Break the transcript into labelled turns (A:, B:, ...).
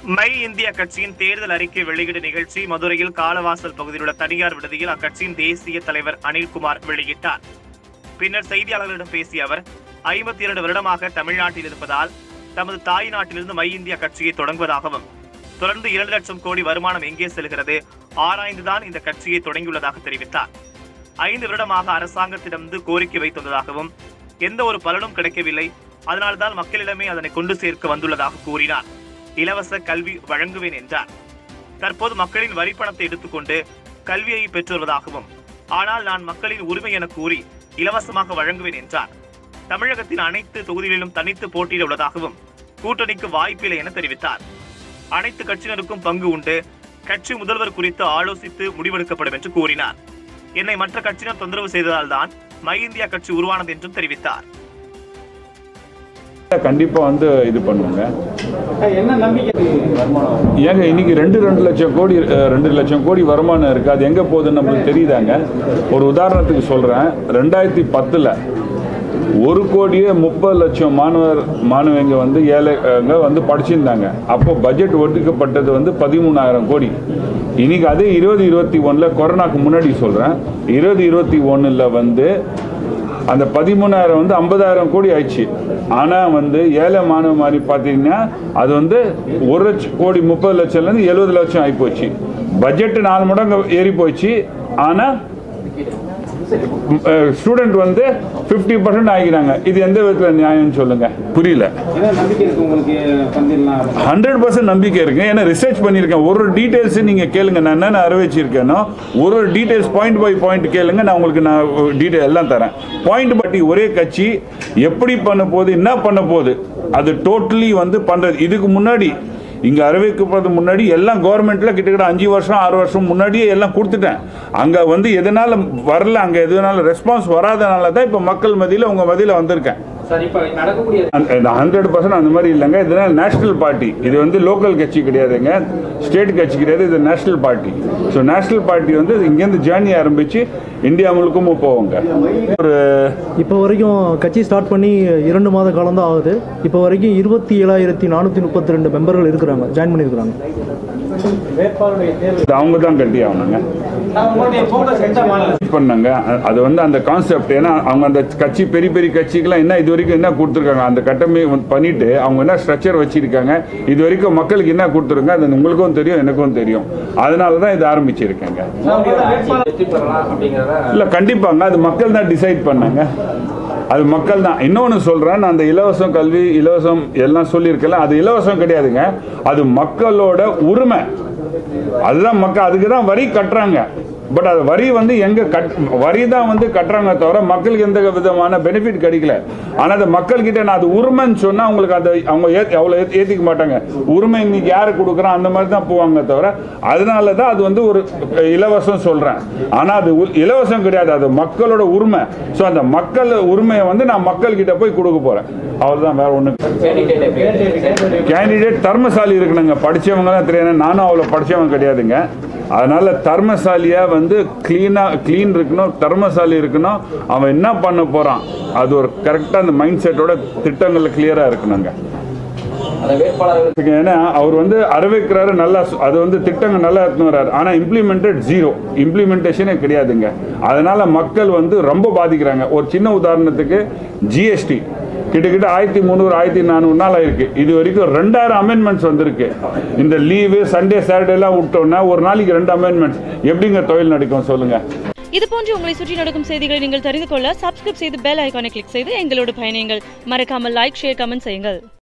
A: my India கட்சியின் தேர்தல் அறிக்கை வெளியீடு நிகழ்ச்சி மதுரையில் காலவாசல் பகுதியில் உள்ள தனியார் விடுதியில் அக்கட்சியின் தேசிய தலைவர் அனில்குமார் வெளியிட்டார் பின்னர் செய்தியாளர்களிடம் பேசிய அவர் ஐம்பத்தி இரண்டு வருடமாக தமிழ்நாட்டில் இருப்பதால் தமது தாய் நாட்டிலிருந்து மை இந்தியா கட்சியை தொடங்குவதாகவும் தொடர்ந்து இரண்டு லட்சம் கோடி வருமானம் எங்கே செல்கிறது ஆராய்ந்துதான் இந்த கட்சியை தொடங்கியுள்ளதாக தெரிவித்தார் ஐந்து வருடமாக அரசாங்கத்திடமிருந்து கோரிக்கை வைத்துள்ளதாகவும் எந்த ஒரு பலனும் கிடைக்கவில்லை அதனால்தான் மக்களிடமே அதனை கொண்டு சேர்க்க வந்துள்ளதாக கூறினார் இலவச கல்வி வழங்குவேன் என்றார் தற்போது மக்களின் வரிப்பணத்தை எடுத்துக்கொண்டு கல்வியை பெற்று வருவதாகவும் ஆனால் நான் மக்களின் உரிமை என கூறி இலவசமாக வழங்குவேன் என்றார் தமிழகத்தின் அனைத்து தொகுதிகளிலும் தனித்து போட்டியிட உள்ளதாகவும் கூட்டணிக்கு வாய்ப்பில்லை என தெரிவித்தார் அனைத்து கட்சியினருக்கும் பங்கு உண்டு கட்சி முதல்வர் குறித்து ஆலோசித்து முடிவெடுக்கப்படும் என்று கூறினார் என்னை மற்ற கட்சியினர் தொந்தரவு செய்ததால் தான் மை இந்தியா கட்சி உருவானது என்றும் தெரிவித்தார்
B: கண்டிப்பா வந்து இது பண்ணுவாங்க
C: என்ன நம்பிக்கை
B: ஏங்க இன்னைக்கு ரெண்டு ரெண்டு லட்சம் கோடி அஹ், ரெண்டு லட்சம் கோடி வருமானம் இருக்கு அது எங்க போகுதுன்னு நம்மளுக்கு தெரியுதாங்க ஒரு உதாரணத்துக்கு சொல்றேன் ரெண்டாயிரத்தி பத்துல ஒரு கோடியே முப்பது லட்சம் மாணவர் மாணவிங்க வந்து ஏழைங்க வந்து படிச்சிருந்தாங்க அப்போ பட்ஜெட் ஒதுக்கப்பட்டது வந்து பதிமூணாயிரம் கோடி இன்னைக்கு அதே இருபது இருபத்தி ஒன்றில் கொரோனாக்கு முன்னாடி சொல்கிறேன் இருபது இருபத்தி ஒன்றில் வந்து அந்த பதிமூணாயிரம் வந்து ஐம்பதாயிரம் கோடி ஆயிடுச்சு ஆனால் வந்து ஏழை மாணவ மாதிரி பார்த்தீங்கன்னா அது வந்து ஒரு லட்சம் கோடி முப்பது லட்சம்லேருந்து எழுபது லட்சம் ஆகி போச்சு பட்ஜெட் நாலு மடங்கு ஏறி போச்சு ஆனால் ஸ்டூடெண்ட் வந்து ஃபிஃப்டி பர்சன்ட் ஆகிக்கிறாங்க இது எந்த விதத்தில் நியாயம்னு சொல்லுங்க புரியல
C: என்ன நம்பிக்கை இருக்கு உங்களுக்கு பண்ணிடலாம்
B: ஹண்ட்ரட் பர்சன்ட் நம்பிக்கை இருக்கு ஏன்னா ரிசர்ச் பண்ணியிருக்கேன் ஒரு ஒரு டீடைல்ஸ் நீங்க கேளுங்க நான் என்னென்ன அறிவிச்சிருக்கேனோ ஒரு ஒரு டீடைல்ஸ் பாயிண்ட் பை பாயிண்ட் கேளுங்க நான் உங்களுக்கு நான் டீடைல் எல்லாம் தரேன் பாயிண்ட் பட்டி ஒரே கட்சி எப்படி பண்ண போகுது என்ன பண்ண போகுது அது டோட்டலி வந்து பண்றது இதுக்கு முன்னாடி இங்க அறிவிக்கப்படுறது முன்னாடி எல்லாம் கவர்மெண்ட்ல கிட்டத்தட்ட அஞ்சு வருஷம் ஆறு வருஷம் முன்னாடியே எல்லாம் கொடுத்துட்டேன் அங்க வந்து எதனால வரல அங்க எதனால ரெஸ்பான்ஸ் வராதனால தான் இப்ப மக்கள் மத்தியில உங்க மத்தியில வந்திருக்கேன்
C: சார் இப்ப நடக்கக்கூடிய
B: ஹண்ட்ரட் பர்சன்ட் அந்த மாதிரி இல்லைங்க இதனால் நேஷனல் பார்ட்டி இது வந்து லோக்கல் கட்சி கிடையாதுங்க ஸ்டேட் கட்சி கிடையாது இது national party so national party வந்து இங்கேருந்து ஜேர்னி ஆரம்பிச்சு இந்தியா முழுக்கும் போவாங்க ஒரு
D: இப்போ வரைக்கும் கட்சி ஸ்டார்ட் பண்ணி இரண்டு மாத காலம் தான் ஆகுது இப்போ வரைக்கும் இருபத்தி ஏழாயிரத்தி நானூற்றி முப்பத்தி ரெண்டு மெம்பர்கள் இருக்கிறாங்க ஜாயின் பண்ணியிருக்கிறாங்க
C: வேட்பாளருடைய தேர்வு
B: இது அவங்க தான் கட்டி ஆகணுங்க
C: நான் உங்களுடைய போக்கஸ் எந்த மாநிலம்
B: பண்ணாங்க அ- அது வந்து அந்த கான்செப்ட் ஏன்னா அவங்க அந்த கட்சி பெரிய பெரிய கட்சிக்கெல்லாம் என்ன இது வரைக்கும் என்ன கொடுத்துருக்காங்க அந்த கட்டமை வந்து பண்ணிட்டு அவங்க என்ன ஸ்ட்ரக்சர் வச்சிருக்காங்க இது வரைக்கும் மக்களுக்கு என்ன கொடுத்துருங்க அது உங்களுக்கும் தெரியும் எனக்கும் தெரியும் அதனால தான் இது ஆரம்பிச்சிருக்கேங்க
C: வெற்றி பெறலாம் அப்படிங்கிறத
B: இல்ல கண்டிப்பாங்க அது மக்கள் தான் டிசைட் பண்ணாங்க அது மக்கள் தான் இன்னொன்று சொல்றேன் நான் அந்த இலவசம் கல்வி இலவசம் எல்லாம் சொல்லியிருக்கல அது இலவசம் கிடையாதுங்க அது மக்களோட உரிமை அதுதான் மக்கள் அதுக்கு தான் வரி கட்டுறாங்க பட் அது வரி வந்து எங்க கட் வரி தான் வந்து கட்டுறாங்க தவிர மக்களுக்கு எந்த விதமான பெனிஃபிட் கிடைக்கல ஆனா அது மக்கள் கிட்ட நான் அது உரிமைன்னு சொன்னா அவங்களுக்கு அதை அவங்க ஏத்- அவ்வளவு ஏத்- ஏத்திக்க மாட்டாங்க உரிமை இன்னைக்கு யாரு கொடுக்குறான் அந்த மாதிரி தான் போவாங்க தவிர அதனால தான் அது வந்து ஒரு இலவசம் சொல்றேன் ஆனா அது உ- இலவசம் கிடையாது அது மக்களோட உரிமை ஸோ அந்த மக்கள் உரிமையை வந்து நான் மக்கள் கிட்ட போய் கொடுக்க போறேன் அவ்வளவுதான் வேற ஒண்ணு கேண்டிடேட் தர்மசாலி இருக்கணுங்க படிச்சவங்க தான் தெரியாது நானும் அவ்வளோ படிச்சவன் கிடையாதுங்க அதனால தர்மசாலியா வந்து கிளீனா க்ளீன் இருக்கணும் தர்மசாலி இருக்கணும் அவன் என்ன பண்ண போறான் அது ஒரு கரெக்டா அந்த மைண்ட் செட்டோட திட்டங்கள்ல கிளியரா இருக்கணுங்க
C: அந்த வேட்பாளர்கள்
B: ஏன்னா அவர் வந்து அறிவிக்கிறாரு நல்லா சு- அது வந்து திட்டங்கள் நல்லா எடுத்துன்னு வர்றாரு ஆனா இம்ப்ளிமெண்டட் ஜீரோ இம்ப்ளிமெண்டேஷனே கிடையாதுங்க அதனால மக்கள் வந்து ரொம்ப பாதிக்கிறாங்க ஒரு சின்ன உதாரணத்துக்கு ஜிஎஸ்டி கிட்டத்தட்ட ஆயிரத்தி முந்நூறு ஆயிரத்தி நானூறு நாள் ஆயிருக்கு இது வரைக்கும் ரெண்டாயிரம் அமெண்ட்மெண்ட்ஸ் வந்திருக்கு இந்த லீவு சண்டே சாட்டர்டே எல்லாம் விட்டோம்னா ஒரு நாளைக்கு ரெண்டு அமெண்ட்மெண்ட்ஸ் எப்படிங்க தொழில் நடக்கும் சொல்லுங்க
E: இது போன்று உங்களை சுற்றி நடக்கும் செய்திகளை நீங்கள் தெரிந்து கொள்ள சப்ஸ்கிரைப் செய்து பெல் ஐகானை கிளிக் செய்து எங்களோடு பயணியுங்கள் மறக்காமல் லைக் ஷேர் கமெண்ட் செய்யுங்கள்